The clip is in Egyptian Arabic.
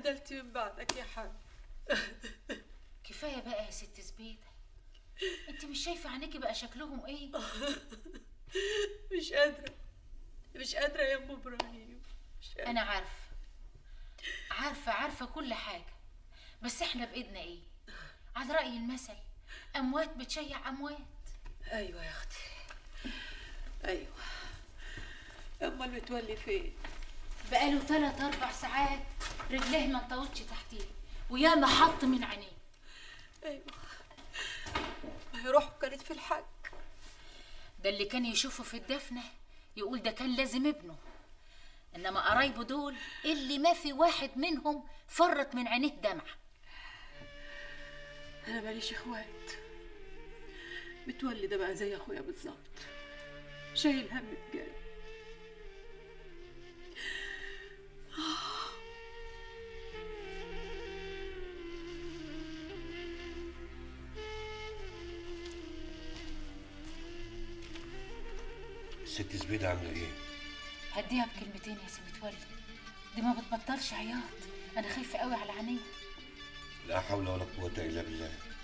اتبهدلت من بعدك يا حاج كفايه بقى يا ست زبيده انت مش شايفه عينيكي بقى شكلهم ايه مش قادرة مش قادرة يا ام ابراهيم مش قادرة. انا عارفه عارفه عارفه كل حاجه بس احنا بايدنا ايه على راي المثل اموات بتشيع اموات ايوه يا اختي ايوه امال متولي فين بقاله تلات اربع ساعات رجليه ما انطوتش تحتيه وياما حط من عينيه ايوه ما هي روحه كانت في الحج ده اللي كان يشوفه في الدفنه يقول ده كان لازم ابنه انما قرايبه دول اللي ما في واحد منهم فرت من عينيه دمعه انا ماليش اخوات متولي ده بقى زي اخويا بالظبط شايل هم بجد الست زبيدة عاملة ايه؟ هديها بكلمتين يا سي متولي دي ما بتبطلش عياط انا خايفه قوي على عينيها لا حول ولا قوة إلا بالله